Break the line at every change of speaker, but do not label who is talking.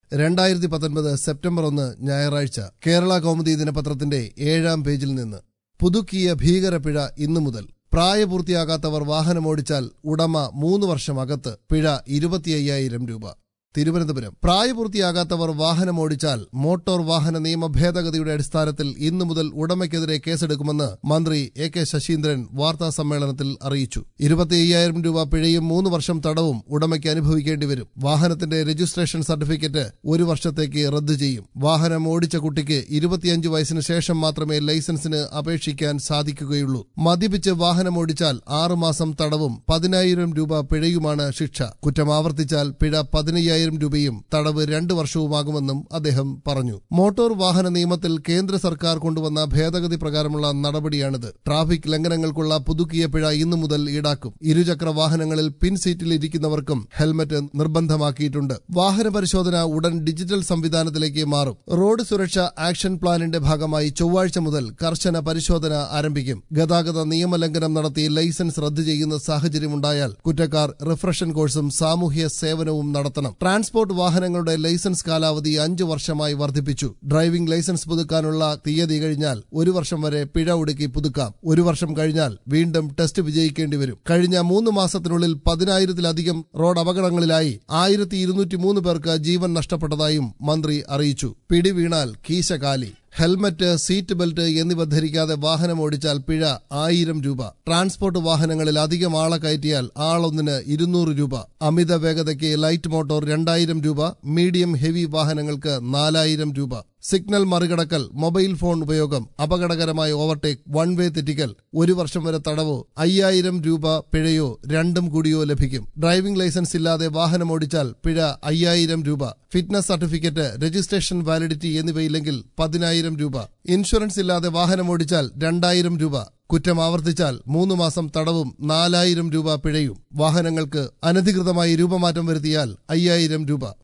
രണ്ടായിരത്തി പത്തൊൻപത് സെപ്റ്റംബർ ഒന്ന് ഞായറാഴ്ച കേരള കൗമുദി ദിനപത്രത്തിന്റെ ഏഴാം പേജിൽ നിന്ന് പുതുക്കിയ ഭീകരപിഴ ഇന്നു മുതൽ പ്രായപൂർത്തിയാകാത്തവർ വാഹനമോടിച്ചാൽ ഉടമ മൂന്ന് വർഷം അകത്ത് പിഴ ഇരുപത്തി അയ്യായിരം രൂപ തിരുവനന്തപുരം പ്രായപൂർത്തിയാകാത്തവർ വാഹനമോടിച്ചാൽ മോട്ടോർ വാഹന നിയമ ഭേദഗതിയുടെ അടിസ്ഥാനത്തിൽ ഇന്നു മുതൽ ഉടമയ്ക്കെതിരെ കേസെടുക്കുമെന്ന് മന്ത്രി എ കെ ശശീന്ദ്രൻ വാർത്താ സമ്മേളനത്തിൽ അറിയിച്ചു ഇരുപത്തി അയ്യായിരം രൂപ പിഴയും മൂന്ന് വർഷം തടവും ഉടമയ്ക്ക് അനുഭവിക്കേണ്ടി വരും വാഹനത്തിന്റെ രജിസ്ട്രേഷൻ സർട്ടിഫിക്കറ്റ് ഒരു വർഷത്തേക്ക് റദ്ദു ചെയ്യും വാഹനം ഓടിച്ച കുട്ടിക്ക് ഇരുപത്തിയഞ്ച് വയസ്സിന് ശേഷം മാത്രമേ ലൈസൻസിന് അപേക്ഷിക്കാൻ സാധിക്കുകയുള്ളൂ മദ്യപിച്ച് വാഹനമോടിച്ചാൽ ആറുമാസം തടവും പതിനായിരം രൂപ പിഴയുമാണ് ശിക്ഷ കുറ്റം ആവർത്തിച്ചാൽ പിഴ പതിനയ്യായിരം രൂപയും തടവ് രണ്ട് വർഷവുമാകുമെന്നും അദ്ദേഹം പറഞ്ഞു മോട്ടോർ വാഹന നിയമത്തിൽ കേന്ദ്ര സർക്കാർ കൊണ്ടുവന്ന ഭേദഗതി പ്രകാരമുള്ള നടപടിയാണിത് ട്രാഫിക് ലംഘനങ്ങൾക്കുള്ള പുതുക്കിയ പിഴ ഇന്നു മുതൽ ഈടാക്കും ഇരുചക്ര വാഹനങ്ങളിൽ പിൻ സീറ്റിൽ ഇരിക്കുന്നവർക്കും ഹെൽമറ്റ് നിർബന്ധമാക്കിയിട്ടുണ്ട് വാഹന പരിശോധന ഉടൻ ഡിജിറ്റൽ സംവിധാനത്തിലേക്ക് മാറും റോഡ് സുരക്ഷ ആക്ഷൻ പ്ലാനിന്റെ ഭാഗമായി ചൊവ്വാഴ്ച മുതൽ കർശന പരിശോധന ആരംഭിക്കും ഗതാഗത നിയമലംഘനം നടത്തി ലൈസൻസ് റദ്ദു ചെയ്യുന്ന സാഹചര്യമുണ്ടായാൽ കുറ്റക്കാർ റിഫ്രഷൻ കോഴ്സും സാമൂഹ്യ സേവനവും നടത്തണം ട്രാൻസ്പോർട്ട് വാഹനങ്ങളുടെ ലൈസൻസ് കാലാവധി അഞ്ചു വർഷമായി വർദ്ധിപ്പിച്ചു ഡ്രൈവിംഗ് ലൈസൻസ് പുതുക്കാനുള്ള തീയതി കഴിഞ്ഞാൽ ഒരു വർഷം വരെ പിഴ ഒടുക്കി പുതുക്കാം ഒരു വർഷം കഴിഞ്ഞാൽ വീണ്ടും ടെസ്റ്റ് വിജയിക്കേണ്ടി വരും കഴിഞ്ഞ മൂന്ന് മാസത്തിനുള്ളിൽ പതിനായിരത്തിലധികം റോഡ് അപകടങ്ങളിലായി ആയിരത്തി ഇരുന്നൂറ്റി മൂന്ന് പേർക്ക് ജീവൻ നഷ്ടപ്പെട്ടതായും മന്ത്രി അറിയിച്ചു പിടി വീണാൽ കീശ കാലി ഹെൽമറ്റ് സീറ്റ് ബെൽറ്റ് എന്നിവ ധരിക്കാതെ വാഹനം ഓടിച്ചാൽ പിഴ ആയിരം രൂപ ട്രാൻസ്പോർട്ട് വാഹനങ്ങളിൽ അധികം ആളെ കയറ്റിയാൽ ആളൊന്നിന് ഇരുന്നൂറ് രൂപ അമിത വേഗതയ്ക്ക് ലൈറ്റ് മോട്ടോർ രണ്ടായിരം രൂപ മീഡിയം ഹെവി വാഹനങ്ങൾക്ക് നാലായിരം രൂപ സിഗ്നൽ മറികടക്കൽ മൊബൈൽ ഫോൺ ഉപയോഗം അപകടകരമായ ഓവർടേക്ക് വൺ വേ തെറ്റിക്കൽ ഒരു വർഷം വരെ തടവോ അയ്യായിരം രൂപ പിഴയോ രണ്ടും കൂടിയോ ലഭിക്കും ഡ്രൈവിംഗ് ലൈസൻസ് ഇല്ലാതെ വാഹനമോടിച്ചാൽ പിഴ അയ്യായിരം രൂപ ഫിറ്റ്നസ് സർട്ടിഫിക്കറ്റ് രജിസ്ട്രേഷൻ വാലിഡിറ്റി എന്നിവയില്ലെങ്കിൽ പതിനായിരം രൂപ ഇൻഷുറൻസ് ഇല്ലാതെ വാഹനമോടിച്ചാൽ രണ്ടായിരം രൂപ കുറ്റം ആവർത്തിച്ചാൽ മൂന്ന് മാസം തടവും നാലായിരം രൂപ പിഴയും വാഹനങ്ങൾക്ക് അനധികൃതമായി രൂപമാറ്റം വരുത്തിയാൽ അയ്യായിരം രൂപ